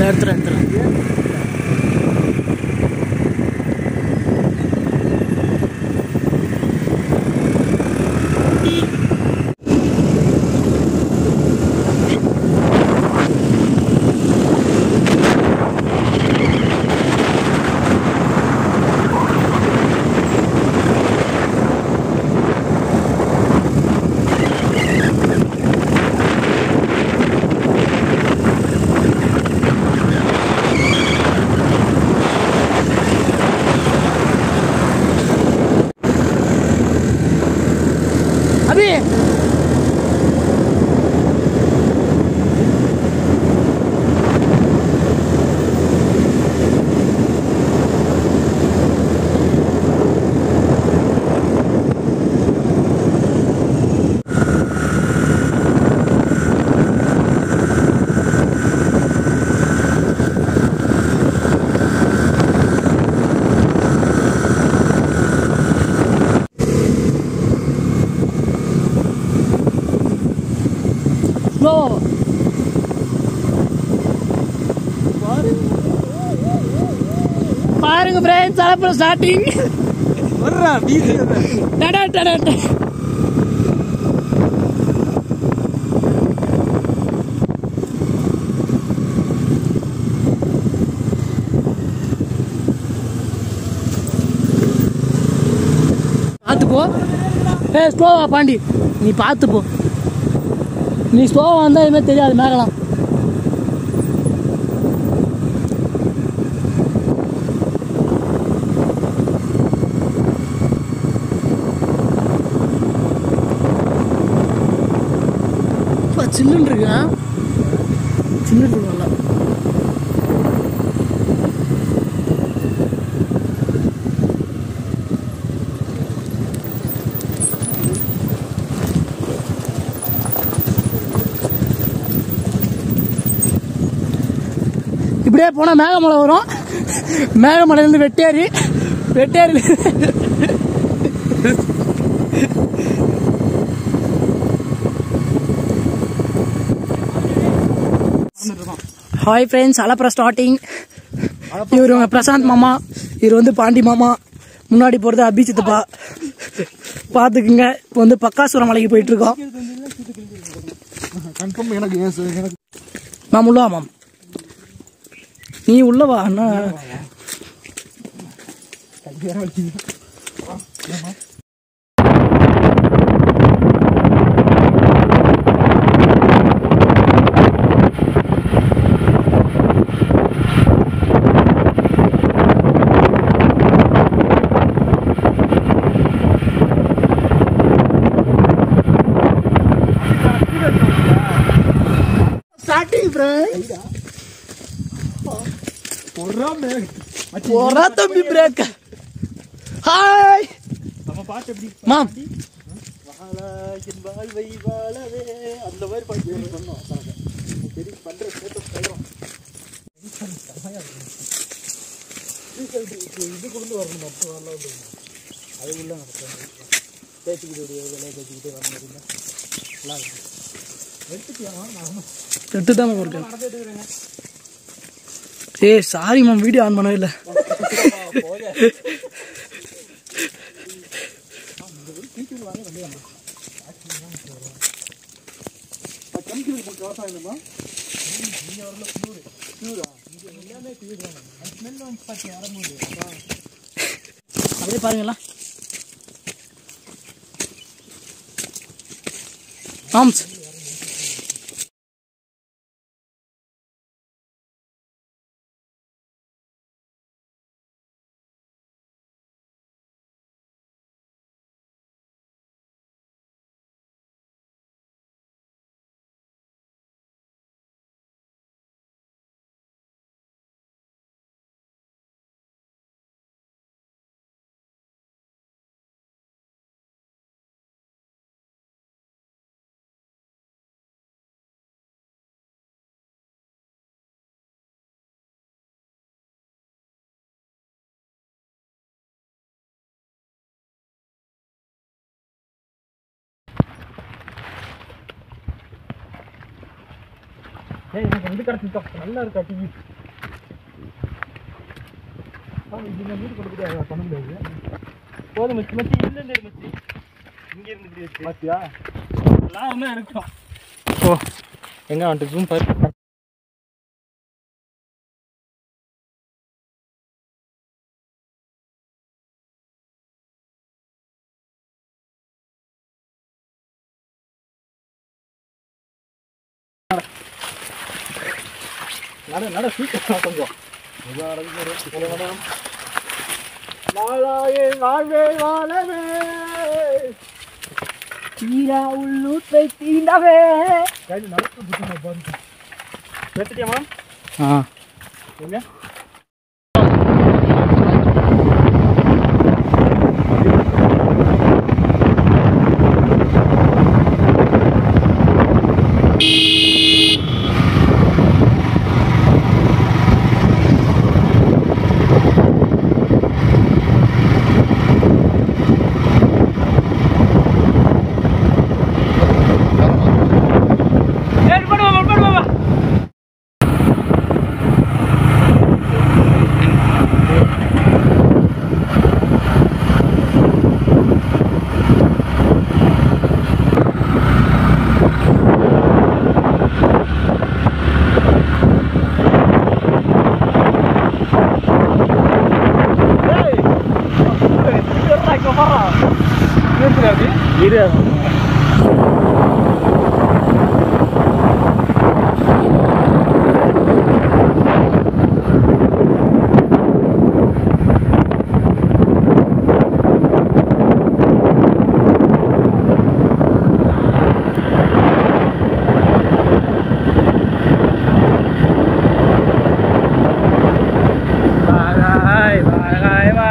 எடுத்துறேன் எடுத்துறேன் அபி ஸ்லோ பாருங்க ஃப்ரெண்ட்ஸ் அப்புறம் ஸ்டார்டிங் வர்றா வீடு டடா டடா டடா. பார்த்து போ ஏ ஸ்லோவா பாண்டி நீ பார்த்து போ நீ ஸ்லோவா வந்தால் எதுவுமே தெரியாது மேகலாம் இப்போ சில்லுன்னு இருக்கு ஆ? சில்லுன்னு இருக்கு நல்லா இப்படியே போனால் மேகமலை வரும் மேகமலையிலேருந்து வெட்டேரி வெட்டேரி ஹாய் ஃப்ரெண்ட்ஸ் அலப்புற ஸ்டார்டிங் இவர் உங்க பிரசாந்த் மாமா இவர் வந்து பாண்டி மாமா முன்னாடி போகிறது அபிஜித்துப்பா பார்த்துக்குங்க இப்போ வந்து பக்காசுரம் மலைக்கு போயிட்டு இருக்கோம் கன்ஃபார்ம் எனக்கு ஏன் சார் எனக்கு மாம் உள்ளவா மாம் நீ உள்ளவா அண்ணா வேற வலிக்குது ஸ்டார்டிங் ஃப்ரெண்ட் பொறாம போறா தம்பி பிரேக் ஹாய் நம்ம பாட்டு எப்படி மாம் வாழாயின் வாழ்வை வாழவே அந்த மாதிரி பாட்டு சொன்னோம் சரி பண்ற ஸ்டேட்டஸ் கையும் இது கொண்டு வரணும் அப்போ நல்லா இருக்கும் அது உள்ள நடக்கும் பேசிக்கிட்டு வேலையை பேசிக்கிட்டே வரணும் நல்லா இருக்கும் எடுத்துக்கியா நான் எடுத்து தான் மாம் இருக்கேன் ஏய் சாரி மாம் வீடியோ ஆன் பண்ணவே இல்லை கமிஷனுக்கு போட்டு விவசாயமா அப்படியே பாருங்களா ஆம்ஸ் ஏய் எனக்கு வந்து கிடச்சிட்டோம் நல்லா இருக்கா டிவி இந்த மீன் கொண்டு போய் பண்ண முடியாது போதும் மச்சி மச்சி இல்ல இல்ல மச்சி இங்க இருந்து இப்படி வச்சு பாத்தியா எல்லாம் ஒண்ணு இருக்கும் ஓ எங்க வந்துட்டு ஜூம் பாரு நட நட சீக்கிரம் கொஞ்சம் மெதுவா நடந்து போற மேடம் வாழாயே வாழ்வே வாழவே தீரா உள்ளூத்தை தீண்டவே கையில் நடக்க புத்தகம் பாருங்க எடுத்துட்டியாமா ஆ எங்க ஏய் பண்ணுவா பண்ணுவா இரு வாழாய் வாழாய்